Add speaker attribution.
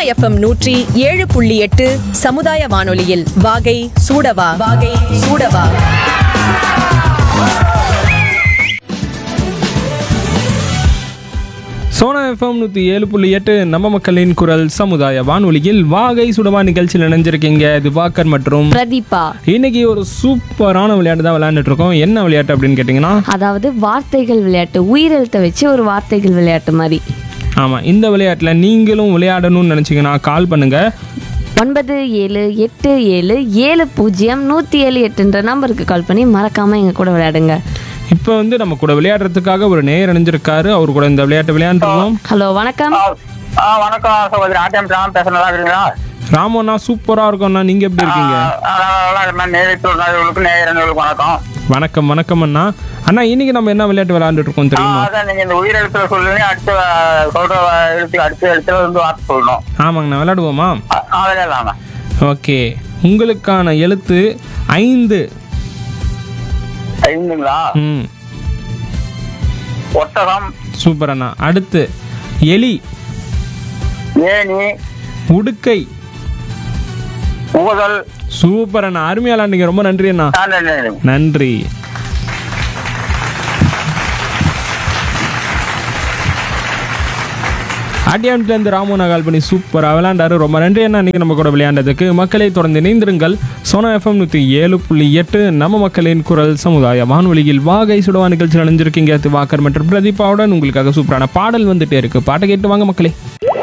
Speaker 1: FM நூற்றி ஏழு புள்ளி எட்டு சமுதாய வானொலியில் வாகை சூடவா வாகை சூடவா
Speaker 2: சோனா எஃப்எம் நூற்றி ஏழு புள்ளி எட்டு நம்ம மக்களின் குரல் சமுதாய வானொலியில் வாகை சுடவா நிகழ்ச்சியில் இணைஞ்சிருக்கீங்க திவாகர் மற்றும்
Speaker 3: பிரதீபா
Speaker 2: இன்னைக்கு ஒரு சூப்பரான விளையாட்டு தான் விளையாண்டுட்டு இருக்கோம் என்ன விளையாட்டு அப்படின்னு கேட்டிங்கன்னா
Speaker 3: அதாவது வார்த்தைகள் விளையாட்டு உயிரெழுத்தை வச்சு ஒரு வார்த்தைகள் விளையாட்டு மாதிரி
Speaker 2: ஆமாம் இந்த விளையாட்டில் நீங்களும் விளையாடணும்னு நினச்சிங்கன்னா கால் பண்ணுங்கள்
Speaker 3: ஒன்பது ஏழு எட்டு ஏழு ஏழு பூஜ்ஜியம் நூற்றி ஏழு எட்டுன்ற நம்பருக்கு கால் பண்ணி மறக்காமல் எங்கள் கூட விளையாடுங்க
Speaker 2: இப்போ வந்து நம்ம கூட விளையாடுறதுக்காக ஒரு நேயர் அணிஞ்சிருக்காரு அவர் கூட இந்த விளையாட்டு விளையாண்டுருவோம்
Speaker 3: ஹலோ வணக்கம்
Speaker 4: ஆ, ஆ வணக்கம் சகோதரி ஆட்டம் ராம் பேசுறேன் நல்லா இருக்கிறீங்களா
Speaker 2: ராமண்ணா சூப்பராக இருக்கோண்ணா நீங்கள் எப்படி இருக்கீங்க
Speaker 4: ஆ, நான் நல்லா இருக்கிறேன் நேரிட்டு நேயர்களுக்கு நேயர்களுக்கு வணக்கம்
Speaker 2: வணக்கம் வணக்கம் அண்ணா அண்ணா இன்னைக்கு நம்ம என்ன விளையாட்டு விளையாண்டுட்டு இருக்கோம்
Speaker 4: ஆ,
Speaker 2: தெரியுமா
Speaker 4: அதான் நீங்க இந்த உயிர் எழுத்துல சொல்லுங்க அடுத்த ஆ, சொல்ற எழுத்து அடுத்த எழுத்துல வந்து வார்த்தை சொல்லணும்
Speaker 2: ஆமாங்கண்ணா விளையாடுவோமா
Speaker 4: ஆ, ஆ, விளையாடலாமா
Speaker 2: ஓகே உங்களுக்கான எழுத்து ஐந்து
Speaker 4: ஐந்துங்களா
Speaker 2: ம்
Speaker 4: ஒட்டகம்
Speaker 2: சூப்பர் அண்ணா அடுத்து எலி
Speaker 4: ஏனி
Speaker 2: உடுக்கை
Speaker 4: ஊதல்
Speaker 2: சூப்பர் அண்ணா அருமையா விளையாண்டீங்க ரொம்ப நன்றி அண்ணா
Speaker 4: ஆ, நன்றி, நன்றி.
Speaker 2: நன்றி அடியாண்டிலேருந்து ராமோனா கால் பண்ணி சூப்பராக விளையாண்டாரு ரொம்ப நன்றி அண்ணா இன்னைக்கு நம்ம கூட விளையாண்டதுக்கு மக்களை தொடர்ந்து இணைந்திருங்கள் சோனா எஃப்எம் நூற்றி ஏழு புள்ளி எட்டு நம்ம மக்களின் குரல் சமுதாய வானொலியில் வாகை சுடவா நிகழ்ச்சி அணிஞ்சிருக்கீங்க திவாகர் மற்றும் பிரதீபாவுடன் உங்களுக்காக சூப்பரான பாடல் வந்துட்டே இருக்கு பாட்டை கேட்டு வாங்க மக்களே